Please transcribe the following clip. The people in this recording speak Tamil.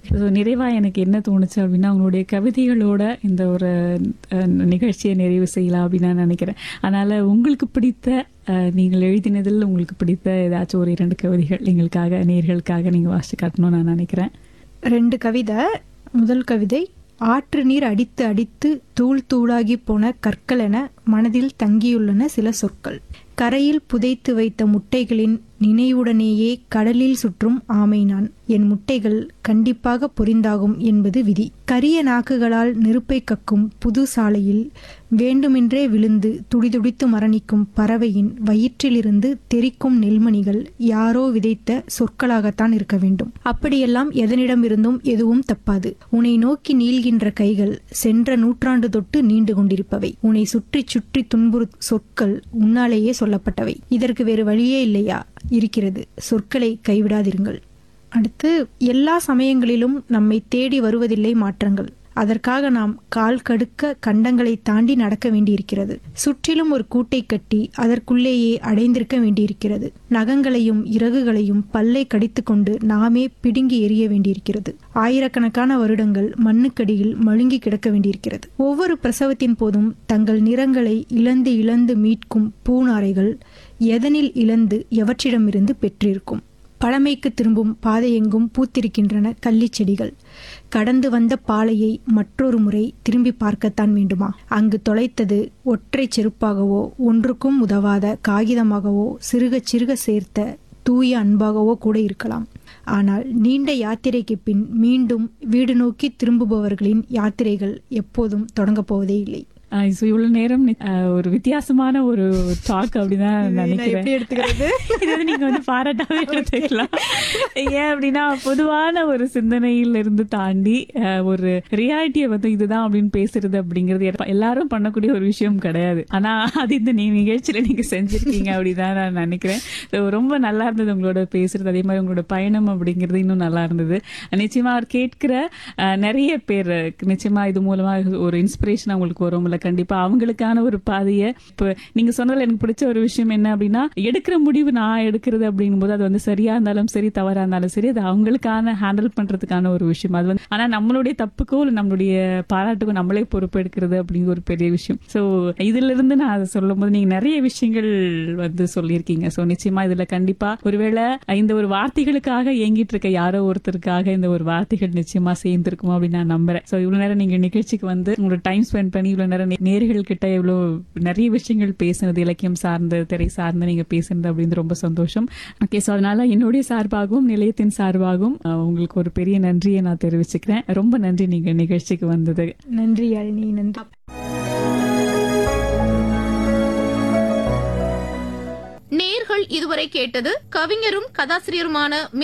ஸோ நிறைவாக எனக்கு என்ன தோணுச்சு அப்படின்னா உங்களுடைய கவிதைகளோட இந்த ஒரு அஹ், நிகழ்ச்சியை நிறைவு செய்யலாம் அப்படின்னு நான் நினைக்கிறேன் அதனால் உங்களுக்கு பிடித்த அஹ், நீங்கள் எழுதினதில் உங்களுக்கு பிடித்த ஏதாச்சும் ஒரு இரண்டு கவிதைகள் எங்களுக்காக நேர்களுக்காக நீங்கள் வாசித்து காட்டணும்னு நான் நினைக்கிறேன் ரெண்டு கவிதை முதல் கவிதை ஆற்று நீர் அடித்து அடித்து தூள் தூளாகி போன கற்கள் என மனதில் தங்கியுள்ளன சில சொற்கள் கரையில் புதைத்து வைத்த முட்டைகளின் நினைவுடனேயே கடலில் சுற்றும் ஆமை நான் என் முட்டைகள் கண்டிப்பாக பொரிந்தாகும் என்பது விதி கரிய நாக்குகளால் நெருப்பை கக்கும் புது சாலையில் வேண்டுமென்றே விழுந்து துடிதுடித்து மரணிக்கும் பறவையின் வயிற்றிலிருந்து தெறிக்கும் நெல்மணிகள் யாரோ விதைத்த சொற்களாகத்தான் இருக்க வேண்டும் அப்படியெல்லாம் எதனிடம் இருந்தும் எதுவும் தப்பாது உன்னை நோக்கி நீள்கின்ற கைகள் சென்ற நூற்றாண்டு தொட்டு நீண்டு கொண்டிருப்பவை உன்னை சுற்றி சுற்றி துன்புறு சொற்கள் உன்னாலேயே சொல்லப்பட்டவை இதற்கு வேறு வழியே இல்லையா இருக்கிறது சொற்களை கைவிடாதிருங்கள் அடுத்து எல்லா சமயங்களிலும் நம்மை தேடி வருவதில்லை மாற்றங்கள் அதற்காக நாம் கால் கடுக்க கண்டங்களை தாண்டி நடக்க வேண்டியிருக்கிறது சுற்றிலும் ஒரு கூட்டை கட்டி அதற்குள்ளேயே அடைந்திருக்க வேண்டியிருக்கிறது நகங்களையும் இறகுகளையும் பல்லை கடித்துக்கொண்டு நாமே பிடுங்கி எறிய வேண்டியிருக்கிறது ஆயிரக்கணக்கான வருடங்கள் மண்ணுக்கடியில் மழுங்கி கிடக்க வேண்டியிருக்கிறது ஒவ்வொரு பிரசவத்தின் போதும் தங்கள் நிறங்களை இழந்து இழந்து மீட்கும் பூநாரைகள் எதனில் இழந்து எவற்றிடமிருந்து பெற்றிருக்கும் பழமைக்கு திரும்பும் பாதையெங்கும் பூத்திருக்கின்றன கள்ளிச் செடிகள் கடந்து வந்த பாலையை மற்றொரு முறை திரும்பி பார்க்கத்தான் வேண்டுமா அங்கு தொலைத்தது ஒற்றை செருப்பாகவோ ஒன்றுக்கும் உதவாத காகிதமாகவோ சிறுகச் சிறுக சேர்த்த தூய அன்பாகவோ கூட இருக்கலாம் ஆனால் நீண்ட யாத்திரைக்கு பின் மீண்டும் வீடு நோக்கி திரும்புபவர்களின் யாத்திரைகள் எப்போதும் தொடங்கப் போவதே இல்லை ஸோ இவ்வளோ நேரம் நி- அஹ், ஒரு வித்தியாசமான ஒரு டாக் அப்படிதான் நினைக்கிறேன் எடுத்துக்கிறது இது வந்து நீங்க வந்து பாராட்டாவே எடுத்துக்கலாம் ஏன் அப்படின்னா பொதுவான ஒரு சிந்தனையில இருந்து தாண்டி அஹ், ஒரு ரியாலிட்டியை வந்து இதுதான் அப்படின்னு பேசுறது அப்படிங்கிறது எல்லா- எல்லாரும் பண்ணக்கூடிய ஒரு விஷயம் கிடையாது ஆனா அது இந்த நீ நிகழ்ச்சியில நீங்க செஞ்சிருக்கீங்க அப்படிதான் நான் நினைக்கிறேன் So, ரொம்ப நல்லா இருந்தது உங்களோட பேசுறது அதே மாதிரி உங்களோட பயணம் அப்படிங்கிறது இன்னும் நல்லா இருந்தது நிச்சயமா அவர் கேட்கிற அஹ், நிறைய பேர் நிச்சயமா இது மூலமா ஒரு இன்ஸ்பிரேஷன் அவங்களுக்கு வரும்ல கண்டிப்பா அவங்களுக்கான ஒரு பாதையை இப்போ நீங்க சொன்னதுல எனக்கு பிடிச்ச ஒரு விஷயம் என்ன அப்படின்னா எடுக்கிற முடிவு நான் எடுக்கிறது அப்படிங்கும்போது அது வந்து சரியா இருந்தாலும் சரி தவறா இருந்தாலும் சரி அது அவங்களுக்கான ஹேண்டில் பண்றதுக்கான ஒரு விஷயம் அது வந்து ஆனா நம்மளுடைய தப்புக்கோ இல்லை நம்மளுடைய பாராட்டுக்கோ நம்மளே பொறுப்பு எடுக்கிறது அப்படிங்கிற ஒரு பெரிய விஷயம் ஸோ இதுல இருந்து நான் அதை சொல்லும் போது நீங்க நிறைய விஷயங்கள் வந்து சொல்லியிருக்கீங்க ஸோ நிச்சயமா இதுல கண்டிப்பா ஒருவேளை இந்த ஒரு வார்த்தைகளுக்காக இயங்கிட்டு இருக்க யாரோ ஒருத்தருக்காக இந்த ஒரு வார்த்தைகள் நிச்சயமா சேர்ந்திருக்கும் அப்படின்னு நான் நம்புறேன் ஸோ இவ்வளவு நேரம் நீங்க நிகழ்ச்சிக்கு வந்து உங்களோட டைம் ஸ்பெண்ட் பண்ணி இவ்வளவு நேரம் நே- நேர்கள் கிட்ட இவ்வளவு நிறைய விஷயங்கள் பேசுனது இலக்கியம் சார்ந்து திரை சார்ந்து நீங்க பேசுனது அப்படின்னு ரொம்ப சந்தோஷம் ஓகே ஸோ அதனால என்னுடைய சார்பாகவும் நிலையத்தின் சார்பாகவும் அஹ், உங்களுக்கு ஒரு பெரிய நன்றியை நான் தெரிவிச்சுக்கிறேன் ரொம்ப நன்றி நீங்க நிகழ்ச்சிக்கு வந்தது நன்றி யாழினி நன்றி நேர்கள் இதுவரை கேட்டது கவிஞரும் கதாசிரியருமான